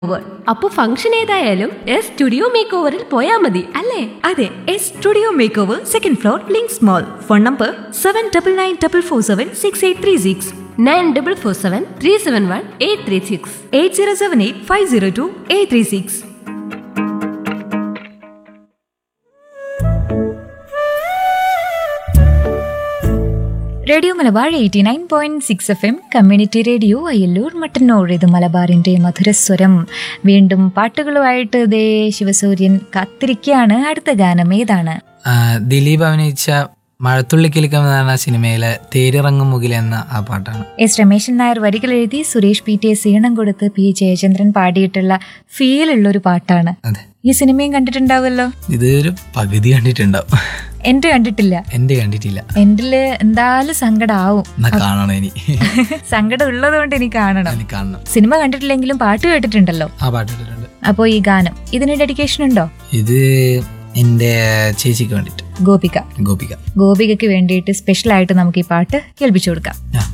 over അപ്പൊ function ഏതായാലും S studio make ഓവറിൽ പോയാ മതി അല്ലേ അതെ S studio make over second floor links mall phone number seven double nine double four seven six eight three six nine double four seven three seven one eight three six eight zero seven eight five zero two eight three six radio Malabar eighty nine point six F M community radio Ayyallur Mattannur ഇത് മലബാറിന്റെ മധുരസ്വരം വീണ്ടും പാട്ടുകളുമായിട്ട് ദേ ശിവസൂര്യൻ കാത്തിരിക്കുകയാണ് അടുത്ത ഗാനം ഏതാണ് ആ, ദിലീപ് അഭിനയിച്ച മഴത്തുള്ളിക്കിലുക്കം എന്ന് പറഞ്ഞ സിനിമയിലെ തേരിറങ്ങും മുകിൽ എന്ന ആ പാട്ടാണ് എസ് രമേശൻ നായർ വരികൾ എഴുതി സുരേഷ് പി ടി എ സീണം കൊടുത്ത് പി ജയചന്ദ്രൻ പാടിയിട്ടുള്ള ഫീൽ ഉള്ള ഒരു പാട്ടാണ് അതെ ഈ സിനിമയും കണ്ടിട്ടുണ്ടാവുമല്ലോ ഇതൊരു പകുതി കണ്ടിട്ടുണ്ടാവും എന്റെ കണ്ടിട്ടില്ല എന്റെ കണ്ടിട്ടില്ല എന്റില് എന്തായാലും സങ്കടാവും എന്നാ കാണണം ഇനി സങ്കടം ഉള്ളതുകൊണ്ട് എനിക്ക് കാണണം ഇനി കാണണം സിനിമ കണ്ടിട്ടില്ലെങ്കിലും പാട്ട് കേട്ടിട്ടുണ്ടല്ലോ ആ പാട്ട് ഇട്ടിട്ടുണ്ട് അപ്പോൾ ഈ ഗാനം ഇതിന് ഡെഡിക്കേഷൻ ഉണ്ടോ ഇത് എന്റെ ചേച്ചിക്ക് വേണ്ടിട്ട് ഗോപിക ഗോപിക ഗോപികയ്ക്ക് വേണ്ടിയിട്ട് സ്പെഷ്യൽ ആയിട്ട് നമുക്ക് ഈ പാട്ട് കേൾപ്പിച്ചു കൊടുക്കാം ആ